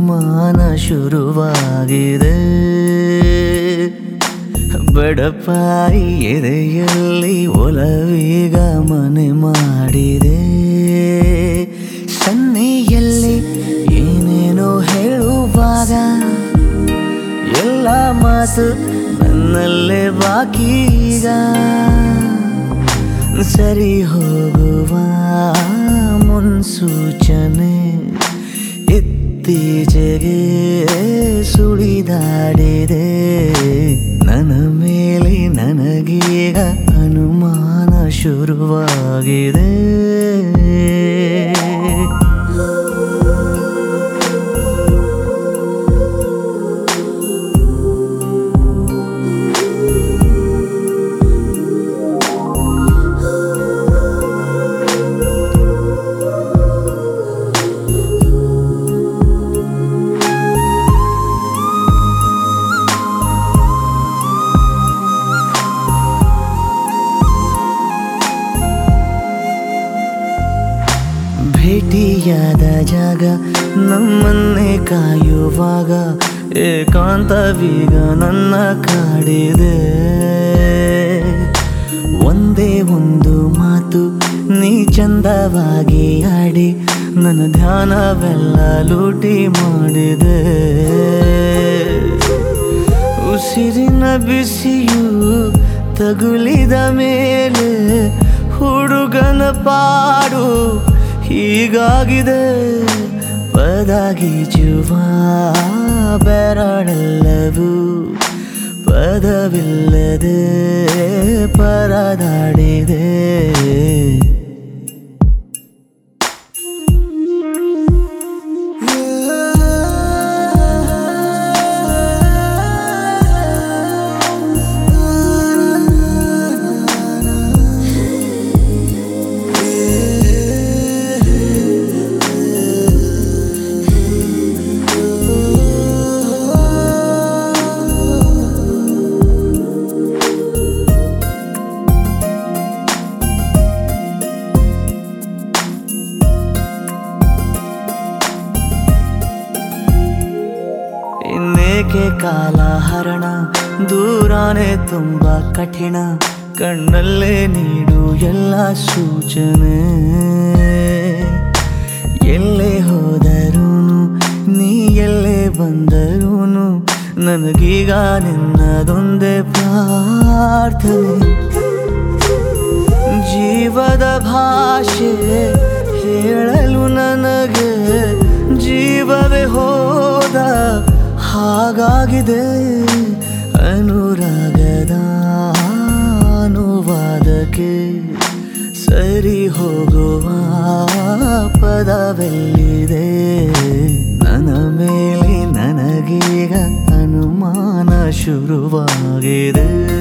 ಅನುಮಾನ ಶುರುವಾಗಿದೆ ಬಡಪಾಯಿ ಎದೆಯಲ್ಲಿ ಒಲವೀಗ ಮನೆ ಮಾಡಿದೆ ಸನ್ನೆಯಲ್ಲಿ ಏನೇನೋ ಹೇಳುವಾಗ ಎಲ್ಲ ಮಾತು ನನ್ನಲ್ಲೇ ಬಾಕಿ ಈಗ ಸರಿ ಹೋಗುವ ಮುನ್ಸೂಚನೆ ಇತ್ತೀಚೆಗೆ ಸುಳಿದಾಡಿದೆ ನನ್ನ ಮೇಲೆ ನನಗೀಗ ಅನುಮಾನ ಶುರುವಾಗಿದೆ ಭೇಟಿಯಾದ ಜಾಗ ನಮ್ಮನ್ನೇ ಕಾಯುವಾಗ ಏಕಾಂತವೀಗ ನನ್ನ ಕಾಡಿದೆ ಒಂದೇ ಒಂದು ಮಾತು ನೀ ಚಂದವಾಗಿ ಆಡಿ ನನ್ನ ಧ್ಯಾನವೆಲ್ಲ ಲೂಟಿ ಮಾಡಿದೆ ಉಸಿರಿನ ಬಿಸಿಯು ತಗುಲಿದ ಮೇಲೆ ಹುಡುಗನ ಪಾಡು ಹೀಗಾಗಿದೆ ಪದಗೀಜುವ ಬೆರಳೆಲ್ಲವೂ ಪದವಿಲ್ಲದೆ ಪರದಾಡಿದೆ ಇನ್ನೇಕೆ ಕಾಲ ಹರಣ ದೂರಾನೆ ತುಂಬ ಕಠಿಣ ಕಣ್ಣಲ್ಲೇ ನೀಡು ಎಲ್ಲ ಸೂಚನೆ ಎಲ್ಲೇ ಹೋದರೂನು ನೀ ಎಲ್ಲೇ ಬಂದರೂನು ನನಗೀಗ ನಿನ್ನದೊಂದೇ ಪ್ರಾರ್ಥನೆ ಜೀವದ ಭಾಷೆ ಹೇಳಲು ನನಗೆ ಜೀವವೇ ಹೋದ ಹಾಗಾಗಿದೆ ಅನುರಾಗದ ಅನುವಾದಕ್ಕೆ ಸರಿ ಹೋಗುವ ಪದವೆಲ್ಲಿದೆ ನನ್ನ ಮೇಲೆ ನನಗೀಗ ಅನುಮಾನ ಶುರುವಾಗಿದೆ